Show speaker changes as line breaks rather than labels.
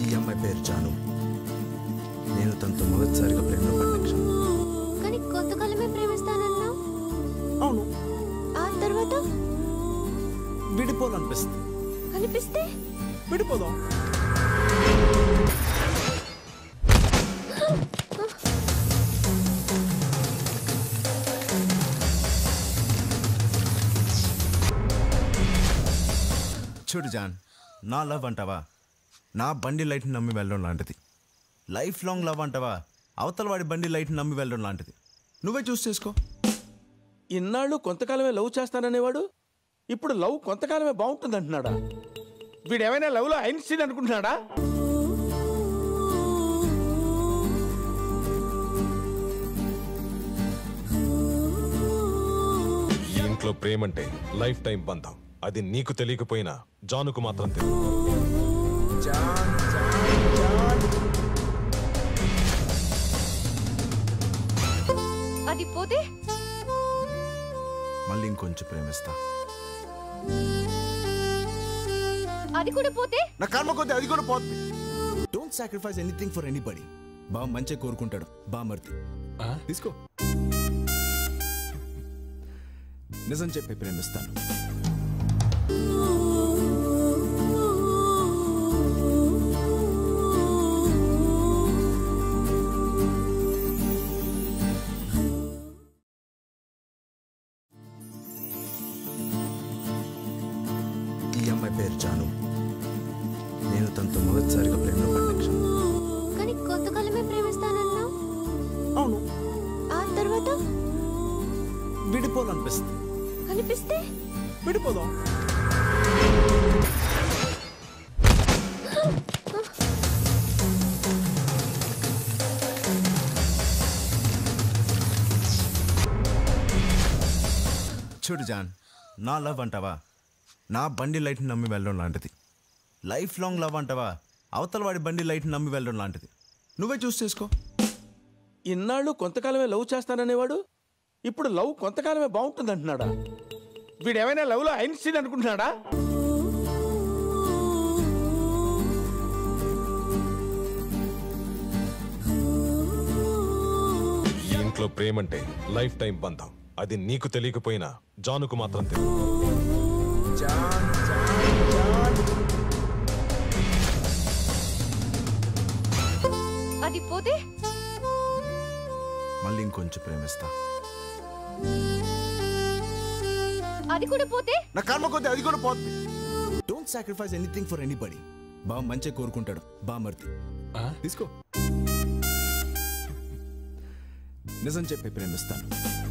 ఈ అమ్మాయి పేరు జాను నేను తనతో మొదటిసారిగా ప్రేమలో పడిన క్షణం
కానీ కొంతకాలమే ప్రేమిస్తానన్నావు
అవును
ఆ తర్వాత
విడిపోవాలనిపిస్తుంది
కనిపిస్తే
విడిపోదాం చూడు జాన్ నా లవ్ అంటావా నా బండి లైట్ని నమ్మి వెళ్ళడం లాంటిది లైఫ్ లాంగ్ లవ్ అంటావా అవతల వాడి బండి లైట్ని నమ్మి వెళ్ళడం లాంటిది నువ్వే చూస్ చేసుకో
ఇన్నాళ్ళు కొంతకాలమే లవ్ చేస్తాననేవాడు ఇప్పుడు లవ్ కొంతకాలమే బాగుంటుంది అంటున్నాడా వీడు ఏమైనా లవ్లో ఐన్స్టీన్ అనుకుంటున్నాడా
ఈ ఇంట్లో ప్రేమంటే లైఫ్ టైం బంధం అది నీకు తెలియకపోయినా జానుకు మాత్రం తెలియదు
అది పోతే
మళ్ళీ ఇంకొంచెం ప్రేమిస్తా
అది కూడా పోతే
నా కర్మ కొద్ది అది కూడా పోతుంది don't sacrifice anything for anybody బా మంచిగా కోరుకుంటాడు బా మర్తి తీసుకో నిజం చెప్పి ప్రేమిస్తాను ఈ అమ్మాయి పేరు జాను నేను తనతో మొదటిసారిగా ప్రేమలో పడిన క్షణం
కానీ కొంతకాలమే ప్రేమిస్తానన్నావు
అవును
ఆ తర్వాత
విడిపోవాలనిపిస్తుంది
కనిపిస్తే
విడిపోదాం చూడు జాన్ నా లవ్ అంటావా నా బండి లైట్ని నమ్మి వెళ్ళడం లాంటిది లైఫ్ లాంగ్ లవ్ అంటావా అవతల వాడి బండి లైట్ని నమ్మి వెళ్ళడం లాంటిది నువ్వే చూస్ చేసుకో
ఇన్నాళ్ళు కొంతకాలమే లవ్ చేస్తాననేవాడు ఇప్పుడు లవ్ కొంతకాలమే బాగుంటుంది అంటున్నాడా వీడు ఏమైనా లవ్లో ఐన్స్టీన్ అనుకుంటున్నాడా
ఈ ఇంట్లో ప్రేమంటే లైఫ్ టైం బంధం అది నీకు తెలియకపోయినా జానుకు మాత్రం తెలియదు
అది పోతే
మళ్ళీ ఇంకొంచెం ప్రేమిస్తా
అది కూడా పోతే
నా కర్మ కొద్ది అది కూడా పోతుంది don't sacrifice anything for anybody బా మంచిగా కోరుకుంటాడు బా మర్తి తీసుకో నిజం చెప్పి ప్రేమిస్తాను